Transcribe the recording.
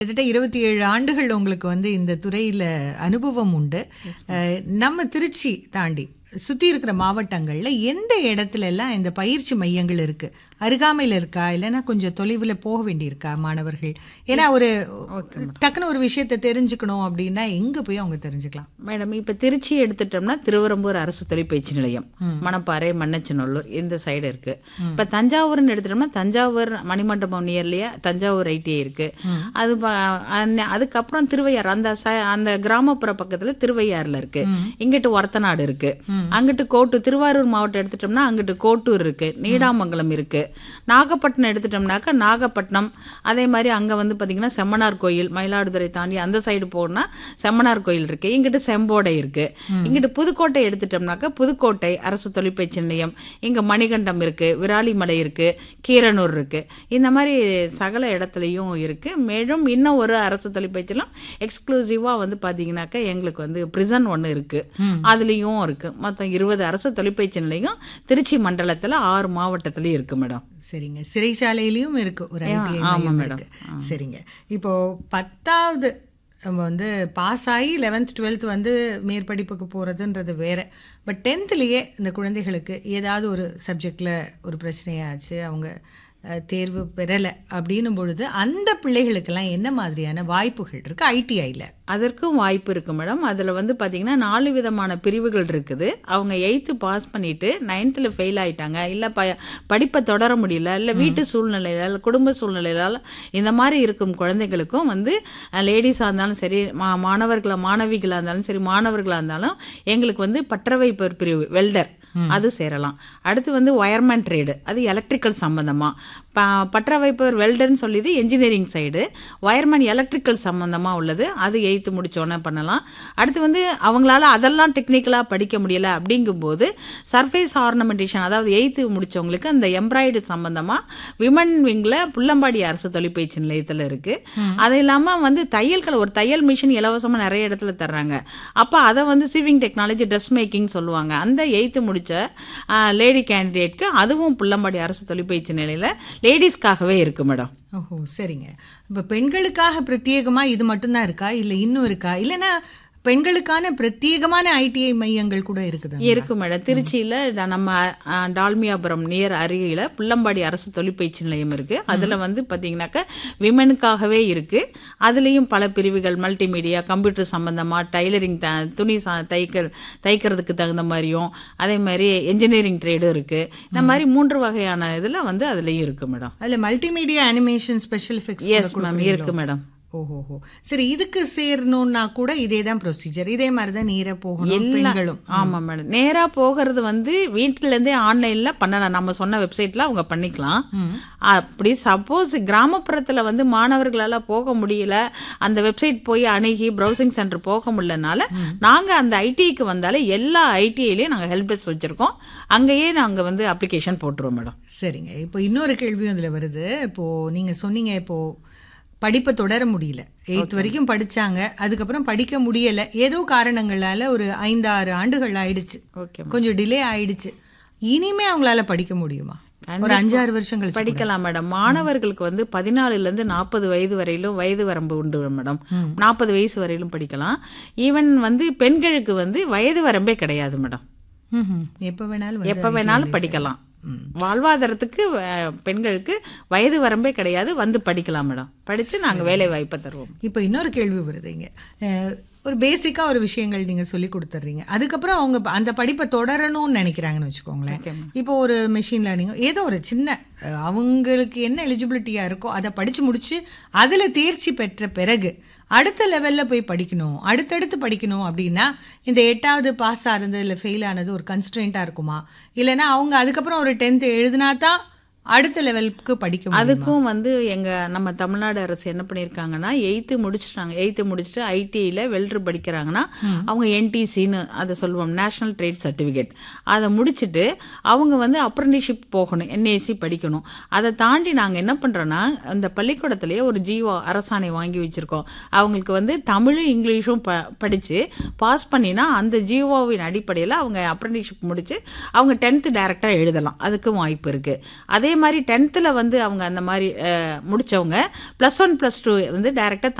கிட்டத்தட்ட இருபத்தி ஏழு ஆண்டுகள் உங்களுக்கு வந்து இந்த துறையில அனுபவம் உண்டு அஹ், நம்ம திருச்சி தாண்டி சுத்தி இருக்கிற மாவட்டங்கள்ல எந்த இடத்துல எல்லாம் இந்த பயிற்சி மையங்கள் இருக்கு அருகாமையில் இருக்கா இல்லைன்னா கொஞ்சம் தொலைவில் போக வேண்டியிருக்கா மாணவர்கள் ஏன்னா ஒரு டக்குன்னு ஒரு விஷயத்தை தெரிஞ்சுக்கணும் அப்படின்னா எங்க போய் அவங்க தெரிஞ்சுக்கலாம் மேடம் இப்போ திருச்சி எடுத்துட்டோம்னா திருவரம்பூர் அரசு தொழிற்பயிற்சி நிலையம் மணப்பாறை மண்ணச்சநல்லூர் இந்த சைடு இருக்கு இப்போ தஞ்சாவூர்னு எடுத்துட்டோம்னா தஞ்சாவூர் மணிமண்டபம் நியர்லியா தஞ்சாவூர் ஐடிஐ இருக்கு அது ப- அன்ன- அதுக்கப்புறம் திருவையார் அந்த ச- அந்த கிராமப்புற பக்கத்துல திருவையாறுல இருக்கு இங்கிட்டு ஒரத்தநாடு இருக்கு அங்கிட்டு கோட்டூர் திருவாரூர் மாவட்டம் எடுத்துட்டோம்னா அங்கிட்டு கோட்டூர் இருக்கு நீடாமங்கலம் இருக்கு நாகப்பட்டினம் எடுத்துட்டோம்னாக்கா நாகப்பட்டினம் அதே மாதிரி அங்க வந்து பாத்தீங்கன்னா செம்மனார் கோயில் மயிலாடுதுறை தாண்டி அந்த சைடு போனா செம்மனார் கோயில் இருக்கு இங்கிட்டு செம்போடை இருக்கு இங்கிட்டு புதுக்கோட்டை எடுத்துட்டோம்னாக்கா புதுக்கோட்டை அரசு தொழிற்பயிற்சி நிலையம் இங்க மணிகண்டம் இருக்கு விராலிமலை இருக்கு கீரனூர் இருக்கு இந்த மாதிரி சகல இடத்துலையும் இருக்கு மேலும் இன்னும் ஒரு அரசு தொழிற்பயிற்சிலாம் எக்ஸ்க்ளூசிவா வந்து பாத்தீங்கன்னாக்கா எங்களுக்கு வந்து பிரிசன் ஒன்று இருக்கு அதுலயும் இருக்கு மொத்தம் இருபது அரசு தொழிற்பயிற்சி நிலையம் திருச்சி மண்டலத்துல ஆறு மாவட்டத்திலயும் இருக்கு மேடம் சரிங்க சிறைச்சாலையிலயும் இருக்கு ஒரு ITI ஆமா மையம் மேடம். இருக்கு சரிங்க இப்போ பத்தாவது நம்ம வந்து பாஸ் ஆகி லெவன்த் டுவெல்த் வந்து மேற்படிப்புக்கு போகிறதுன்றது வேற பட் டென்த்லேயே இந்த குழந்தைகளுக்கு ஏதாவது ஒரு சப்ஜெக்டில் ஒரு பிரச்சனையாச்சு அவங்க அஹ், தேர்வு பெறலை அப்படின்னும் பொழுது அந்த பிள்ளைகளுக்கெல்லாம் என்ன மாதிரியான வாய்ப்புகள் இருக்குது ஐடிஐயில் அதற்கும் வாய்ப்பு இருக்கு மேடம் அதில் வந்து பார்த்தீங்கன்னா நாலு விதமான பிரிவுகள் இருக்குது அவங்க எயித்து பாஸ் பண்ணிட்டு நைன்த்தில் ஃபெயில் ஆயிட்டாங்க இல்லை ப படிப்பை தொடர முடியல இல்லை வீட்டு சூழ்நிலையில இல்லை குடும்ப சூழ்நிலையால் இந்த மாதிரி இருக்கும் குழந்தைகளுக்கும் வந்து லேடிஸாக இருந்தாலும் சரி மா மாணவர்களாக மாணவிகளாக இருந்தாலும் சரி மாணவர்களாக இருந்தாலும் எங்களுக்கு வந்து பற்றவை பெரு- பிரிவு வெல்டர் அது சேரலாம் அடுத்து வந்து ஒயர்மேன் ட்ரேடு அது எலக்ட்ரிக்கல் சம்மந்தமாக ப பற்ற வைப்பவர் வெல்டர்னு சொல்லிது என்ஜினியரிங் சைடு ஒயர்மேன் எலக்ட்ரிக்கல் சம்மந்தமாக உள்ளது அது எயித்து முடிச்சோன்னே பண்ணலாம் அடுத்து வந்து அவங்களால அதெல்லாம் டெக்னிக்கலாக படிக்க முடியல அப்படிங்கும்போது சர்ஃபேஸ் ஆர்னமெண்டேஷன் அதாவது எயித்து முடிச்சவங்களுக்கு அந்த எம்ப்ராய்டு சம்மந்தமாக விமன் விங்கில் புள்ளம்பாடி அரசு தொழிற்பயிற்சி நிலையத்தில் இருக்குது அது இல்லாமல் வந்து தையல்கள் ஒரு தையல் மிஷின் இலவசமாக நிறைய இடத்துல தர்றாங்க அப்போ அதை வந்து சிவிங் டெக்னாலஜி ட்ரெஸ் மேக்கிங் சொல்லுவாங்க அந்த எயித்து முடிச்ச லேடி கேண்டிடேட்க்கு அதுவும் புள்ளம்பாடி அரசு தொழிற்பயிற்சி நிலையில் லேடிஸ்க்காகவே இருக்கு மேடம் ஓஹோ சரிங்க இப்போ பெண்களுக்காக பிரத்யேகமா இது மட்டும்தான் இருக்கா இல்லை இன்னும் இருக்கா இல்லைன்னா பெண்களுக்கான பிரத்யேகமான ஐடிஐ மையங்கள் கூட இருக்குதா இருக்கு மேடம் திருச்சியில் நம்ம அ, டால்மியாபுரம் நியர் அருகில் புள்ளம்பாடி அரசு தொழிற்பயிற்சி நிலையம் இருக்கு அதில் வந்து பார்த்தீங்கன்னாக்கா விமனுக்காகவே இருக்கு அதுலேயும் பல பிரிவுகள் மல்டிமீடியா கம்ப்யூட்டர் சம்பந்தமாக டைலரிங் த துணி சா தைக்க தைக்கிறதுக்கு தகுந்த மாதிரியும் அதே மாதிரி என்ஜினியரிங் ட்ரேடும் இருக்கு இந்த மாதிரி மூன்று வகையான இதில் வந்து அதுலேயும் இருக்கு மேடம் அதுல multimedia animation special effects yes ma'am இருக்கு மேடம் ஓஹோஹோ சரி இதுக்கு சேரணும்னா கூட இதே தான் ப்ரொசீஜர் இதே மாதிரி தான் நீரை போகணும் பெண்களும் ஆமா மேடம் நேரா போகிறது வந்து வீட்டுல இருந்தே ஆன்லைன்ல பண்ணலாம் நம்ம சொன்ன வெப்சைட்ல அவங்க பண்ணிக்கலாம் அப்படி சப்போஸ் கிராமப்புறத்துல வந்து மாணவர்களால போக முடியல அந்த வெப்சைட் போய் அணுகி ப்ரௌசிங் சென்டர் போக முடியலனால நாங்க அந்த ஐடிக்கு வந்தாலே எல்லா ஐடிஐலயும் நாங்க ஹெல்ப் டெஸ்க் வச்சிருக்கோம் அங்கேயே நாங்க வந்து அப்ளிகேஷன் போட்டுருவோம் மேடம் சரிங்க இப்போ இன்னொரு கேள்வியும் இதுல வருது இப்போ நீங்க சொன்னீங்க இப்போ படிப்பை தொடர முடியல எயித் வரைக்கும் படிச்சாங்க அதுக்கப்புறம் படிக்க முடியல ஏதோ காரணங்களால ஒரு ஐந்து ஆறு ஆண்டுகள் ஆயிடுச்சு ஓகே கொஞ்சம் டிலே ஆயிடுச்சு இனிமே அவங்களால படிக்க முடியுமா ஒரு அஞ்சாறு வருஷம் கழிச்சு படிக்கலாம் மேடம் மாணவர்களுக்கு வந்து பதினாலுல இருந்து நாற்பது வயது வரையிலும் வயது வரம்பு உண்டு மேடம் நாற்பது வயசு வரையிலும் படிக்கலாம் ஈவன் வந்து பெண்களுக்கு வந்து வயது வரம்பே கிடையாது மேடம் ம்ஹும். எப்ப வேணாலும் வந்து எப்ப வேணாலும் படிக்கலாம் வாழ்வாதாரத்துக்கு அஹ், பெண்களுக்கு வயது வரம்பே கிடையாது வந்து படிக்கலாம் மேடம் படிச்சு நாங்க வேலை வாய்ப்பை தருவோம் இப்போ இன்னொரு கேள்வி வருதுங்க அஹ், ஒரு பேசிக்கா ஒரு விஷயங்கள் நீங்க சொல்லி கொடுத்துட்றீங்க அதுக்கப்புறம் அவங்க ப- அந்த படிப்பை தொடரணும்னு நினைக்கிறாங்கன்னு வச்சுக்கோங்களேன் இப்போ ஒரு மெஷின் லேர்னிங் ஏதோ ஒரு சின்ன அஹ், அவங்களுக்கு என்ன எலிஜிபிலிட்டியா இருக்கோ அதை படிச்சு முடிச்சு அதுல தேர்ச்சி பெற்ற பிறகு அடுத்த லெவல்ல போய் படிக்கணும் அடுத்தடுத்து படிக்கணும் அப்படின்னா இந்த எட்டாவது பாஸ் ஆனது இல்லை ஃபெயில் ஆனது ஒரு கன்ஸ்ட்ரெயின்ட்டா இருக்குமா இல்லைன்னா அவங்க அதுக்கப்புறம் ஒரு டென்த் எழுதினா தான் அடுத்த லெவலுக்கு படிக்க முடியும் அதுக்கும் வந்து எங்க நம்ம தமிழ்நாடு அரசு என்ன பண்ணியிருக்காங்கன்னா எயித்து முடிச்சிட்டாங்க எயித்து முடிச்சுட்டு ஐடிஐல வெல்டர் படிக்கிறாங்கன்னா அவங்க என்டிசின்னு அதை சொல்லுவோம் நேஷனல் ட்ரேட் சர்டிஃபிகேட் அதை முடிச்சுட்டு அவங்க வந்து அப்ரண்டிஷிப் போகணும் என்ஏசி படிக்கணும் அதை தாண்டி நாங்கள் என்ன பண்ணுறோன்னா அந்த பள்ளிக்கூடத்திலேயே ஒரு ஜீவோ அரசாணை வாங்கி வச்சுருக்கோம் அவங்களுக்கு வந்து தமிழும் இங்கிலீஷும் ப படித்து பாஸ் பண்ணினா அந்த ஜீவோவின் அடிப்படையில் அவங்க அப்ரண்டிஷிப் முடிச்சு அவங்க டென்த்து டேரெக்டாக எழுதலாம் அதுக்கும் வாய்ப்பு இருக்குது அதே மாதிரி டென்த்தில் வந்து அவங்க அந்த மாதிரி அஹ், முடிச்சவங்க ப்ளஸ் ஒன் ப்ளஸ் டூ வந்து டைரெக்டாக